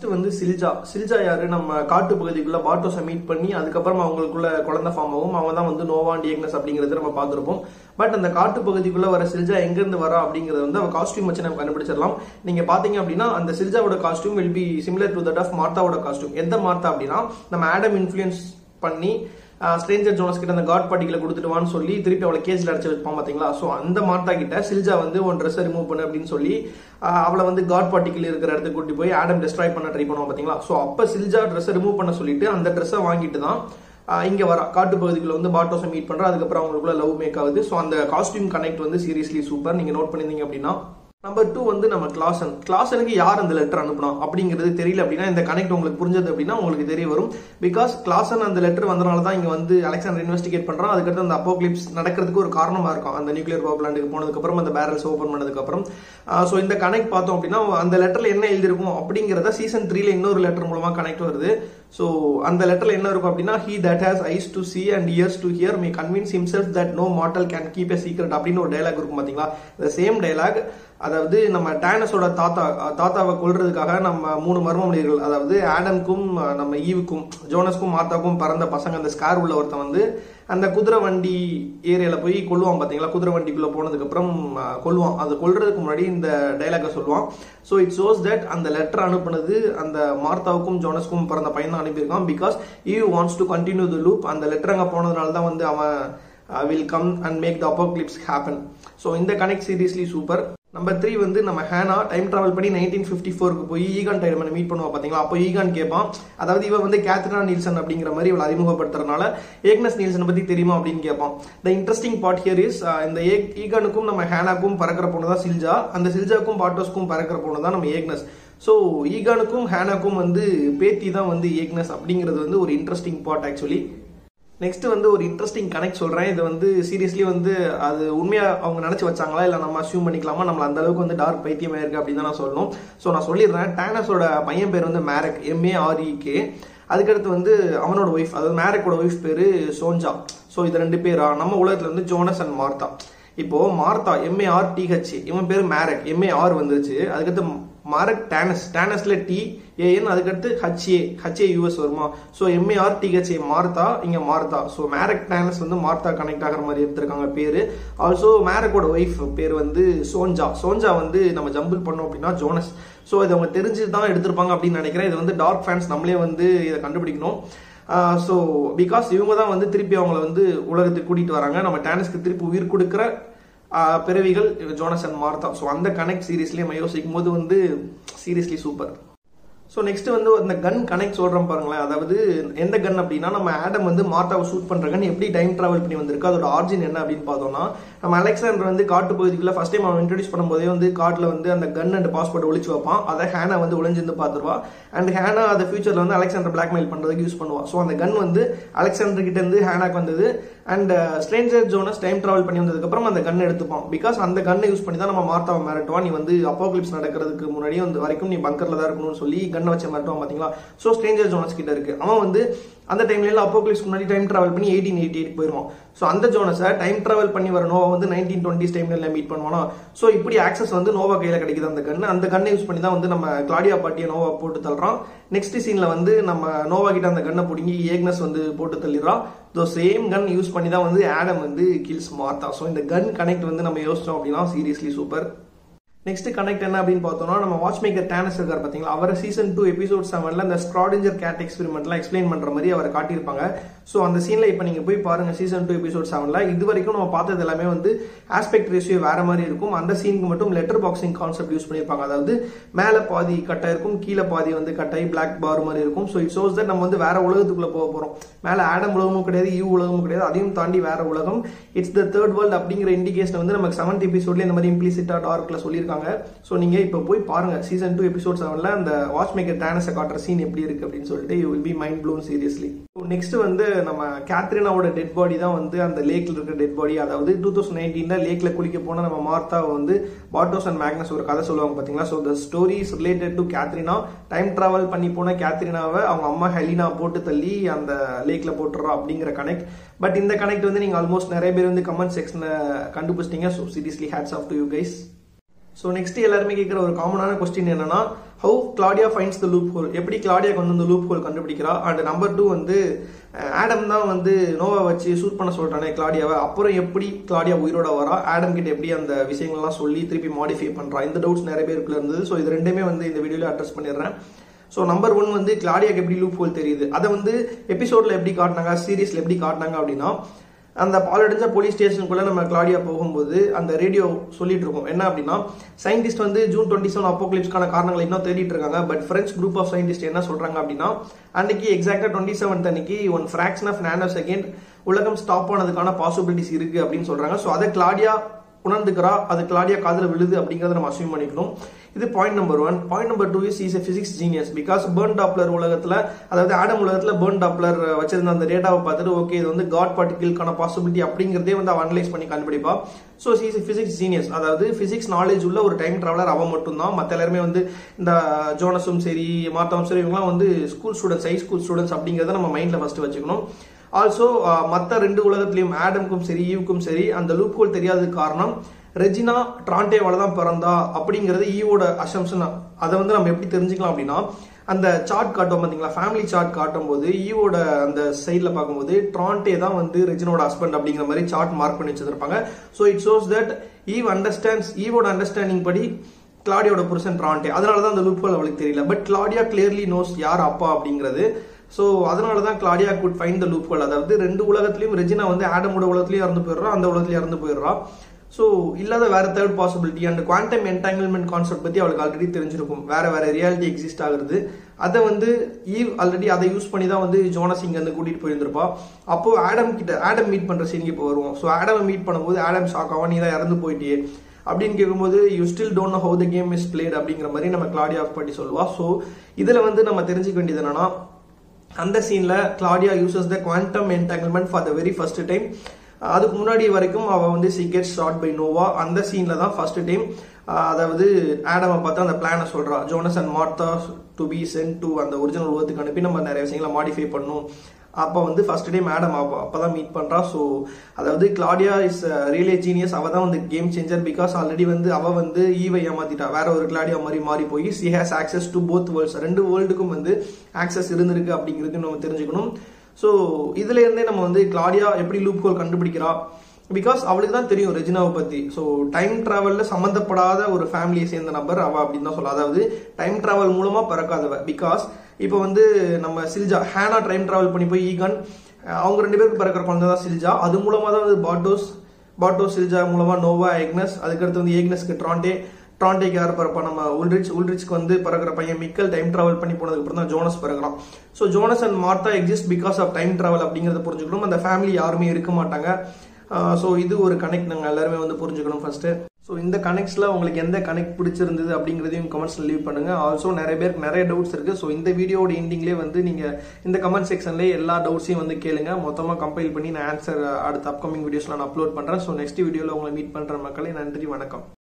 வந்து சில்ஜா சில்ஜா யாரு நம்ம காட்டு பகுதிக்குள்ள பாட்டோஸை மீட் பண்ணி அதுக்கப்புறம் அவங்களுக்குள்ள குழந்தை ஃபார்ம் ஆகும் அவங்க தான் வந்து நோவா டியக்னஸ் அப்படிங்கறது நம்ம பார்த்திருப்போம் பட் அந்த காட்டு பகுதிக்குள்ள வர சில்ஜா எங்க இருந்து வரா அப்படிங்கறது வந்து அவ காஸ்டியூம் வச்சு நம்ம கண்டுபிடிச்சிடலாம் நீங்க பாத்தீங்க அப்படின்னா அந்த சில்ஜாவோட costume will be similar to that of மார்த்தாவோட காஸ்டியூம் எந்த மார்த்தா அப்படின்னா நம்ம ஆடம் இன்ஃபுளுயன்ஸ் பண்ணி ஸ்ட்ரேஞ்சர் ஜோனஸ் கிட்ட அந்த காட் பார்ட்டிகளை கொடுத்துட்டுவான்னு சொல்லி திருப்பி அவளை கேஸ்ல அடிச்சு வைப்பான் பாத்தீங்களா சோ அந்த மார்த்தா கிட்ட சில்ஜா வந்து உன் ட்ரெஸ் ரிமூவ் பண்ணு அப்படின்னு சொல்லி ஆஹ் அவளை வந்து காட் பார்ட்டிகள் இருக்கிற இடத்துக்கு கூட்டி போய் ஆடம் டிஸ்ட்ராய் பண்ண ட்ரை பண்ணுவோம் பாத்தீங்களா சோ அப்ப சில்ஜா ட்ரெஸ் ரிமூவ் பண்ண சொல்லிட்டு அந்த ட்ரெஸ்ஸை வாங்கிட்டு தான் ஆஹ் இங்க வர காட்டு பகுதிக்குள்ள வந்து பாட்டோஸை மீட் பண்ற அதுக்கப்புறம் அவங்களுக்குள்ள லவ் மேக் ஆகுது ஸோ அந்த காஸ்டியூம் கனெக்ட் வந்து சீரியஸ்லி சூப்பர் நீங்க நோட் பண்ணிருந்தீங்க அப்படின்னா நம்பர் டூ வந்து நம்ம கிளாசன் கிளாசனுக்கு யார் அந்த லெட்டர் அனுப்புனா அப்படிங்கிறது தெரியல அப்படின்னா இந்த கனெக்ட் உங்களுக்கு புரிஞ்சது அப்படின்னா உங்களுக்கு தெரிய வரும் பிகாஸ் கிளாசன் அந்த லெட்டர் வந்தனால தான் இங்க வந்து அலெக்சாண்டர் இன்வெஸ்டிகேட் பண்றான் அதுக்கடுத்து அந்த அப்போக்லிப்ஸ் நடக்கிறதுக்கு ஒரு காரணமா இருக்கும் அந்த நியூக்ளியர் பவர் பிளான்ட்டுக்கு போனதுக்கு அப்புறம் அந்த பேரல்ஸ் ஓபன் பண்ணதுக்கு அப்புறம் ஸோ இந்த கனெக்ட் பார்த்தோம் அப்படின்னா அந்த லெட்டர்ல என்ன எழுதிருக்கும் அப்படிங்கிறத சீசன் த்ரீல இன்னொரு லெட்டர் மூலமா கனெக்ட் வருது ஸோ அந்த லெட்டர்ல என்ன இருக்கும் அப்படின்னா he that has eyes to see and ears to hear may convince himself that no mortal can keep a secret அப்படின்னு ஒரு டைலாக் இருக்கும் பாத்தீங்களா இந்த சேம் டைலாக் அதாவது நம்ம டேனஸோட தாத்தா தாத்தாவை கொல்றதுக்காக நம்ம மூணு மர்ம மனிதர்கள் அதாவது ஆடம்க்கும் நம்ம ஈவுக்கும் ஜோனஸ்க்கும் மாத்தாக்கும் பிறந்த பசங்க அந்த ஸ்கார் உள்ள ஒருத்தன் வந்து அந்த குதிரை வண்டி ஏரியால போய் கொல்லுவான் பாத்தீங்களா குதிரை வண்டிக்குள்ள போனதுக்கு அப்புறம் அஹ், கொல்லுவான் அது கொல்றதுக்கு முன்னாடி இந்த டைலாக சொல்லுவான் ஸோ இட் ஷோஸ் தட் அந்த லெட்டர் அனுப்புனது அந்த மார்த்தாவுக்கும் ஜோனஸ்க்கும் பிறந்த பையன் தான் அனுப்பியிருக்கான் because you wants to continue the loop அந்த லெட்டர் அங்கே போனதுனால தான் வந்து அவன் will come and make the apocalypse happen so இந்த connect seriously super number three வந்து நம்ம ஹேனா டைம் டிராவல் பண்ணி நைன்டீன் ஃபிஃப்டி ஃபோருக்கு போய் ஈகான் டைமனை மீட் பண்ணுவா பாத்தீங்களா அப்போ ஈகான் கேட்பான் அதாவது இவ வந்து கேத்ரினா நீல்சன் அப்படிங்கிற மாதிரி இவளை அறிமுகப்படுத்துறதுனால ஏக்னஸ் நீல்சன் பத்தி தெரியுமா அப்படின்னு கேட்பான் the interesting part here is இந்த ஏக் ஈகானுக்கும் நம்ம ஹேனாக்கும் பறக்கிற பொண்ணு தான் சில்ஜா அந்த சில்ஜாக்கும் பாட்டோஸ்க்கும் பறக்கிற பொண்ணு தான் நம்ம ஏக்னஸ் ஸோ ஈகானுக்கும் ஹேனாக்கும் வந்து பேத்தி தான் வந்து ஏக்னஸ் அப்படிங்கிறது வந்து ஒரு இன்ட்ரெஸ்டிங் பார்ட் ஆக்சுவலி நெக்ஸ்ட் வந்து ஒரு இன்ட்ரெஸ்டிங் கனெக்ட் சொல்றேன் இது வந்து சீரியஸ்லி வந்து அது உண்மையா அவங்க நினைச்சு வச்சாங்களா இல்ல நம்ம அசியூம் பண்ணிக்கலாமா நம்மள அந்த அளவுக்கு வந்து டார்க் பைத்தியமா இருக்கு அப்படின்னு தான் நான் சொல்லணும் ஸோ நான் சொல்லிடுறேன் டேனஸோட பையன் பேர் வந்து மேரக் எம்ஏ ஆர்இகே அதுக்கடுத்து வந்து அவனோட ஒய்ஃப் அதாவது மேரக்கோட ஒய்ஃப் பேரு சோஞ்சா ஸோ இது ரெண்டு பேரா நம்ம உலகத்துல வந்து ஜோனஸ் அண்ட் மார்த்தா இப்போ மார்த்தா எம்ஏஆர் டிஹெச் இவன் பேர் மேரக் எம்ஏஆர் வந்துருச்சு அதுக்கடுத்து மாரக் டேனஸ் டேனஸ்ல டி ஏஎன் அதுக்கடுத்து ஹச்ஏ ஹச்ஏ யூஎஸ் வருமா ஸோ எம்ஏஆர் டிஹெச்ஏ மார்த்தா இங்க மார்த்தா ஸோ மேரக் டேனஸ் வந்து மார்த்தா கனெக்ட் ஆகிற மாதிரி எடுத்திருக்காங்க பேரு ஆல்சோ மேரக்கோட ஒய்ஃப் பேர் வந்து சோஞ்சா சோஞ்சா வந்து நம்ம ஜம்பிள் பண்ணோம் அப்படின்னா ஜோனஸ் ஸோ இது அவங்க தெரிஞ்சு தான் எடுத்திருப்பாங்க அப்படின்னு நினைக்கிறேன் இது வந்து டார்க் ஃபேன்ஸ் நம்மளே வந்து இதை கண்டுபிடிக்கணும் ஸோ பிகாஸ் இவங்க தான் வந்து திருப்பி அவங்கள வந்து உலகத்துக்கு கூட்டிட்டு வராங்க நம்ம டேனஸ்க்கு திருப்பி உயிர் கொடுக்குற ஆஹ் பிறவிகள் ஜோனஸ் அண்ட் மார்த்தா ஸோ அந்த கனெக்ட் சீரியஸ்லி நம்ம யோசிக்கும் போது வந்து சீரியஸ்லி சூப்பர் ஸோ நெக்ஸ்ட் வந்து அந்த கன் கனெக்ட் சொல்றோம் பாருங்களேன் அதாவது எந்த கன் அப்படின்னா நம்ம ஆடம் வந்து மார்த்தாவை ஷூட் பண்ற கன் எப்படி டைம் டிராவல் பண்ணி வந்திருக்கு அதோட ஆர்ஜின் என்ன அப்படின்னு பார்த்தோம்னா நம்ம அலெக்சாண்டர் வந்து காட்டு பகுதிக்குள்ள ஃபர்ஸ்ட் டைம் அவன் இன்ட்ரடியூஸ் பண்ணும்போதே வந்து காட்டுல வந்து அந்த கன் அண்ட் பாஸ்போர்ட் ஒளிச்சு வைப்பான் அதை ஹேனா வந்து ஒளிஞ்சிருந்து பார்த்துருவா அண்ட் ஹேனா அதை ஃபியூச்சர்ல வந்து அலெக்சாண்டர் பிளாக்மெயில் பண்றதுக்கு யூஸ் பண்ணுவா ஸோ அந்த கன் வந்து அலெக்சாண்டர் கிட்ட இருந்து ஹேனாக்கு வந்தது and stranger Jonas time travel பண்ணி வந்ததுக்கு அப்புறம் அந்த கன் எடுத்துப்பான் பிகாஸ் அந்த கன்னை யூஸ் பண்ணி தான் நம்ம மார்த்தாவை மிரட்டுவான் நீ வந்து அப்போக்லிப்ஸ் நடக்கிறதுக்கு முன்னாடியே வந்து வரைக்கும் நீ பங்கர்ல தான் இருக்கணும்னு சொல்லி கன்னை வச்சு மிரட்டுவான் பாத்தீங்களா ஸோ ஸ்ட்ரேஞ்சர் ஜோனஸ் கிட்ட இருக்கு அவன் வந்து அந்த டைம்ல எல்லாம் அப்போக்லிப்ஸ் முன்னாடி டைம் டிராவல் பண்ணி எயிட்டீன் எயிட்டி எயிட் போயிருவான் ஸோ அந்த ஜோனஸை டைம் டிராவல் பண்ணி வர நோவா வந்து நைன்டீன் டுவெண்ட்டிஸ் டைம்ல மீட் பண்ணுவானா ஸோ இப்படி ஆக்சஸ் வந்து நோவா கையில கிடைக்குது அந்த கன் அந்த கன்னை யூஸ் பண்ணி தான் வந்து நம்ம கிளாடியா பாட்டியை நோவா போட்டு தள்ளுறான் நெக்ஸ்ட் சீன்ல வந்து நம்ம நோவா கிட்ட அந்த கன்னை பிடுங்கி ஏக்னஸ் வந்து போட்டு தள்ளிடுறான் ஸோ சேம் கன் யூஸ் பண்ணி தான் வந்து ஆடம் வந்து கில்ஸ் மார்த்தா ஸோ இந்த கன் கனெக்ட் வந்து நம்ம யோசிச்சோம் அப்படின்னா சீரியஸ்லி சூப்பர் நெக்ஸ்ட் கனெக்ட் என்ன அப்படின்னு பார்த்தோம்னா நம்ம வாட்ச் மேக்கர் டேனஸ் இருக்கார் பாத்தீங்களா அவர் சீசன் டூ எபிசோட் செவன்ல இந்த ஸ்க்ராடிஞ்சர் கேட் எக்ஸ்பெரிமெண்ட்லாம் எக்ஸ்பிளைன் பண்ற மாதிரி அவரை காட்டியிருப்பாங்க ஸோ அந்த சீன்ல இப்போ நீங்க போய் பாருங்க சீசன் டூ எபிசோட் செவன்ல இது வரைக்கும் நம்ம பார்த்தது எல்லாமே வந்து ஆஸ்பெக்ட் ரேஷியோ வேற மாதிரி இருக்கும் அந்த சீனுக்கு மட்டும் லெட்டர் பாக்ஸிங் கான்செப்ட் யூஸ் பண்ணியிருப்பாங்க அதாவது மேல பாதி கட்டாக இருக்கும் கீழே பாதி வந்து கட்டாய் பிளாக் பார் மாதிரி இருக்கும் ஸோ இட் ஷோஸ் தட் நம்ம வந்து வேற உலகத்துக்குள்ள போக போறோம் மேல ஆடம் உலகமும் கிடையாது யூ உலகமும் கிடையாது அதையும் தாண்டி வேற உலகம் இட்ஸ் த தேர்ட் வேர்ல்ட் அப்படிங்கிற இண்டிகேஷன் வந்து நமக்கு செவன்த் எபிசோட்ல இந்த மாதிரி இம்ப்ளிசிட்டா டார்க்ல சொல்லியிருக்காங்க ஸோ நீங்க இப்போ போய் பாருங்க சீசன் டூ எபிசோட் செவன்ல அந்த வாட்ச் மேக்கர் டேனஸை காட்டுற சீன் எப்படி இருக்கு அப்படின்னு சொல்லிட்டு you will be mind blown seriously next வந்து நம்ம கேத்ரினாவோட டெட் பாடி தான் வந்து அந்த லேக்ல இருக்கிற டெட் பாடி அதாவது டூ தௌசண்ட் நைன்டீன்ல லேக்ல குளிக்க போன நம்ம மார்த்தாவை வந்து பாட்டோஸ் அண்ட் மேக்னஸ் ஒரு கதை சொல்லுவாங்க பாத்தீங்களா so the story is related to Katharina time travel பண்ணி போன கேத்ரினாவை அவங்க அம்மா ஹெலினா போட்டு தள்ளி அந்த லேக்ல போட்டுறா அப்படிங்கிற கனெக்ட் பட் இந்த கனெக்ட் வந்து நீங்க ஆல்மோஸ்ட் நிறைய பேர் வந்து கமெண்ட் செக்ஷன்ல கண்டுபிடிச்சிட்டீங்க so seriously hats off to you guys so next எல்லாருமே கேட்குற ஒரு காமனான கொஸ்டின் என்னன்னா how Claudia finds the loophole எப்படி கிளாடியாக்கு வந்து இந்த லூப் ஹோல் கண்டுபிடிக்கிறா அண்ட் நம்பர் டூ வந்து ஆடம் தான் வந்து நோவா வச்சு ஷூட் பண்ண சொல்றானே கிளாடியாவை அப்புறம் எப்படி கிளாடியா உயிரோட வரா ஆடம் கிட்ட எப்படி அந்த விஷயங்கள்லாம் சொல்லி திருப்பி மாடிஃபை பண்றா இந்த டவுட்ஸ் நிறைய பேருக்குள்ள இருந்தது ஸோ இது ரெண்டுமே வந்து இந்த வீடியோல அட்ரஸ் பண்ணிடுறேன் ஸோ நம்பர் ஒன் வந்து கிளாடியாக்கு எப்படி லூப் ஹோல் தெரியுது அதை வந்து எபிசோட்ல எப்படி காட்டினாங்க சீரீஸ்ல எப்படி காட்டினாங்க அப்படின்னா அந்த பாலடைஞ்ச போலீஸ் ஸ்டேஷனுக்குள்ள நம்ம கிளாடியா போகும்போது அந்த ரேடியோ சொல்லிட்டு இருக்கோம் என்ன அப்படின்னா சயின்டிஸ்ட் வந்து ஜூன் டுவெண்ட்டி செவன் அப்போக்லிப்ஸ்க்கான காரணங்களை இன்னும் தேடிட்டு இருக்காங்க but friends group of scientist என்ன சொல்றாங்க அப்படின்னா அன்னைக்கு எக்ஸாக்டா டுவெண்ட்டி செவன்த் அன்னைக்கு one fraction of nano second உலகம் ஸ்டாப் ஆனதுக்கான பாசிபிலிட்டிஸ் இருக்கு அப்படின்னு சொல்றாங்க ஸோ அதை கிளாடியா உணர்ந்துக்கிறா அது கிளாடியா காதுல விழுது அப்படிங்கறத நம்ம அசியூம் பண்ணிக்கணும் இது point number one point number two is is physics genius because Bernd Doppler உலகத்துல அதாவது ஆடம் உலகத்துல பேர்ன் டாப்லர் வச்சிருந்த அந்த டேட்டாவை பார்த்துட்டு ஓகே இது வந்து காட் பார்ட்டிகிள்கான பாசிபிலிட்டி அப்படிங்கிறதே வந்து அவன் அனலைஸ் பண்ணி கண்டுபிடிப்பா ஸோ இஸ் பிசிக்ஸ் ஜீனியஸ் அதாவது பிசிக்ஸ் நாலேஜ் உள்ள ஒரு டைம் டிராவலர் அவன் மட்டும்தான் மற்ற எல்லாருமே வந்து இந்த ஜோனஸும் சரி மாத்தாவும் சரி இவங்கலாம் வந்து school students high school students அப்படிங்கிறத நம்ம மைண்ட்ல ஃபர்ஸ்ட் வச்சுக்கணும் ஆல்சோ மற்ற ரெண்டு உலகத்திலையும் ஆடம்க்கும் சரி ஈவுக்கும் சரி அந்த லூப் ஹோல் தெரியாததுக்கு காரணம் ரெஜினா ட்ராண்டேவால தான் பிறந்தா அப்படிங்கிறது ஈவோட அசம்ஷன் அதை வந்து நம்ம எப்படி தெரிஞ்சுக்கலாம் அப்படின்னா அந்த சார்ட் காட்டும் பார்த்தீங்களா ஃபேமிலி சார்ட் காட்டும் போது ஈவோட அந்த சைடில் பார்க்கும்போது ட்ராண்டே தான் வந்து ரெஜினோட ஹஸ்பண்ட் அப்படிங்கிற மாதிரி சார்ட் மார்க் பண்ணி வச்சிருப்பாங்க so it shows that Eve understands ஈவோட அண்டர்ஸ்டாண்டிங் படி கிளாடியோட புருஷன் ட்ராண்டே அதனால தான் அந்த லூப் ஹோல் அவளுக்கு தெரியல பட் கிளாடியா கிளியர்லி நோஸ் யார் அப்பா அப்படிங்கிறது ஸோ அதனால தான் Claudia could find the loophole அதாவது ரெண்டு உலகத்திலையும் ரெஜினா வந்து ஆடமோட உலகத்திலையும் இறந்து போயிடுறா அந்த உலகத்திலையும் இறந்து போயிடுறா ஸோ இல்லாத வேற third possibility and quantum entanglement concept பத்தி அவளுக்கு ஆல்ரெடி தெரிஞ்சிருக்கும் வேற வேற ரியாலிட்டி எக்ஸிஸ்ட் ஆகுறது அதை வந்து ஈவ் ஆல்ரெடி அதை யூஸ் பண்ணி தான் வந்து ஜோனஸ் இங்க வந்து கூட்டிட்டு போயிருந்திருப்பா அப்போ ஆடம் கிட்ட ஆடம் மீட் பண்ற சீனுக்கு இப்போ வருவோம் ஸோ ஆடம் மீட் பண்ணும்போது ஆடம் ஷாக் ஆவா நீ தான் இறந்து போயிட்டியே அப்படின்னு கேட்கும்போது you still don't know how the game is played அப்படிங்கிற மாதிரி நம்ம கிளாடியா ஆஃப் பண்ணி சொல்லுவா ஸோ இதுல வந்து நம்ம தெரிஞ்சுக்க வேண்டியது என்னன்னா அந்த சீன்ல Claudia uses the quantum entanglement for the very first time அதுக்கு முன்னாடி வரைக்கும் அவ வந்து she get shot by Noah அந்த சீன்ல தான் ஃபர்ஸ்ட் டைம் அதாவது ஆடமை பார்த்து அந்த பிளானை சொல்றா Jonas and Martha to be sent to அந்த ஒரிஜினல் உலகத்துக்கு அனுப்பி நம்ம நிறைய விஷயங்களை மாடிஃபை பண்ணும் அப்போ வந்து ஃபர்ஸ்ட் டைம் மேடம் அப்பதான் மீட் பண்றா ஸோ அதாவது கிளாடியா இஸ் ரியலே ஜீனியஸ் அவ தான் வந்து கேம் சேஞ்சர் பிகாஸ் ஆல்ரெடி வந்து அவ வந்து ஈவை ஏமாத்திட்டா வேற ஒரு கிளாடியா மாதிரி மாறி போய் she has access to both worlds ரெண்டு வேர்ல்டுக்கும் வந்து ஆக்சஸ் இருந்திருக்கு அப்படிங்கிறது நம்ம தெரிஞ்சுக்கணும் ஸோ இதுல இருந்தே நம்ம வந்து கிளாடியா எப்படி லூப் ஹோல் கண்டுபிடிக்கிறா பிகாஸ் அவளுக்கு தான் தெரியும் ரெஜினாவை பத்தி ஸோ டைம் டிராவல்ல சம்மந்தப்படாத ஒரு ஃபேமிலியை சேர்ந்த நபர் அவ அப்படின்னு தான் சொல்லலாம் அதாவது டைம் டிராவல் மூலமா பிறக்காதவ பிகாஸ் இப்போ வந்து நம்ம சில்ஜா ஹேனா டைம் டிராவல் பண்ணி போய் ஈகன் அவங்க ரெண்டு பேருக்கு பிறக்கிற குழந்தை தான் சில்ஜா அது மூலமா தான் வந்து பாட்டோஸ் பாட்டோ சில்ஜா மூலமா நோவா எக்னஸ் அதுக்கடுத்து வந்து ஏக்னஸ்க்கு ட்ராண்டே ட்ராண்டேக்கு யார் பிறப்பா நம்ம உல்ரிச் உல்ரிச்க்கு வந்து பிறகுற பையன் மிக்கல் டைம் டிராவல் பண்ணி போனதுக்கு அப்புறம் தான் ஜோனஸ் பிறகுறான் so Jonas and Martha exist because of time travel அப்படிங்கறத புரிஞ்சுக்கணும் அந்த ஃபேமிலி யாருமே இருக்க மாட்டாங்க ஸோ இது ஒரு கனெக்ட் நாங்கள் எல்லாருமே வந்து புரிஞ்சுக்கணும் ஃபர்ஸ்ட் ஸோ இந்த கனெக்ட்ஸில் உங்களுக்கு எந்த கனெக்ட் பிடிச்சிருந்தது அப்படிங்கிறதையும் கமெண்ட்ஸில் லீவ் பண்ணுங்க ஆல்சோ நிறைய பேருக்கு நிறைய டவுட்ஸ் இருக்கு ஸோ இந்த வீடியோட எண்டிங்லேயே வந்து நீங்கள் இந்த கமெண்ட் செக்ஷன்லேயே எல்லா டவுட்ஸையும் வந்து கேளுங்க மொத்தமாக கம்பைல் பண்ணி நான் ஆன்சர் அடுத்த அப்கமிங் வீடியோஸ்லாம் நான் அப்லோட் பண்ணுறேன் ஸோ நெக்ஸ்ட் வீடியோவில் உங்களை மீட் பண்ணுற மக்களை நன்றி வணக்கம்